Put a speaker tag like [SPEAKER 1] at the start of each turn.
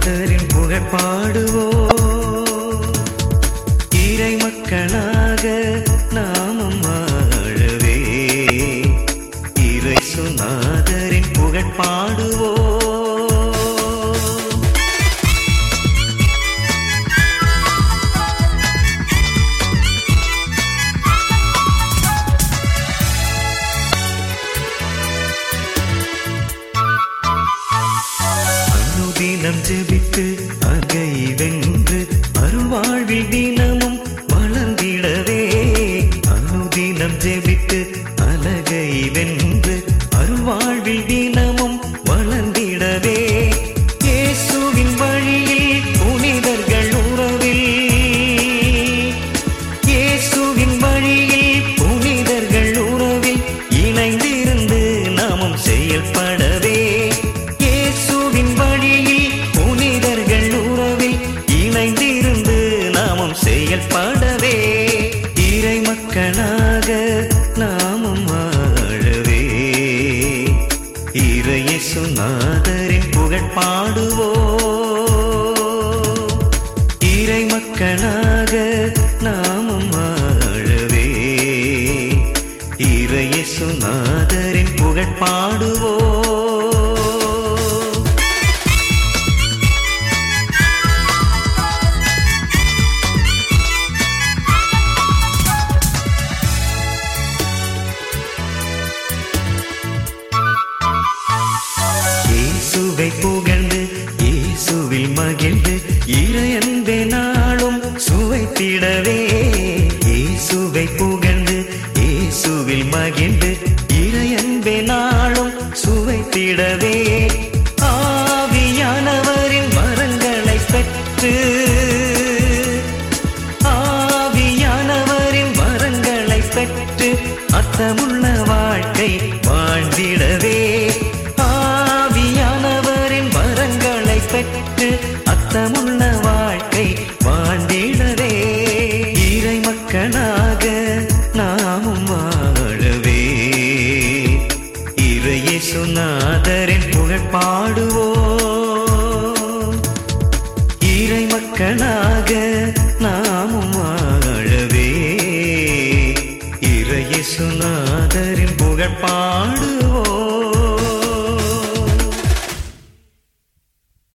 [SPEAKER 1] இயேசுநாதரின் புகழ் பாடுவோ இறை மக்களாக நாமம் வாழவே இறை சுநாதரின் புகழ் பாடுவோ அனுதினம் ஜெபித்து அகை வென்று அருள்வாழ்வில் தினமும் வளர்ந்திடவே அனுதினம் ஜெபித்து அலகை வென்று அருள்வாழ்வில் தினமும் வளர்ந்திடவே இயேசுவின் வழியில் புனிதர்கள் உறவில் இயேசுவின் வழியில் புனிதர்கள் உறவில் இணைந்திருந்து நாமும் செயல்படவே இயேசுவின் வழியில் புனிதர்கள் உறவில் இணைந்திருந்து நாமும் செயல்படவே இறை மக்களாக நாமும் வாழவே இறைய சுநாதரின் புகழ் பாடுவோ இறை மக்களாக நாமும் வாழவே இறைய சுநாதரின் புகழ் பாடுவோ இயேசுவை புகழ்ந்து இயேசுவில் மகிழ்ந்து இறையன்பே நாளும் சுவைத்திடவே இயேசுவை புகழ்ந்து இயேசுவில் மகிழ்ந்து இறையன்பே நாளும் சுவைத்திடவே ஆவியானவரின் வரங்களை பெற்று ஆவியானவரின் வரங்களை பெற்று அர்த்தமுள்ள வாழ்க்கை வாழ்ந்திடவே ஆவியானவரின் வரங்களை பெற்று அர்த்தமுள்ள வாழ்க்கை வாழ்ந்திடவே இறை மக்களாக நாமும் வாழவே இறையே சுநாதரின் புகழ் பாடுவோ இறை மக்களாக நாமும் வாழவே இறைய சுநாதரின் புகழ் பாடுவோ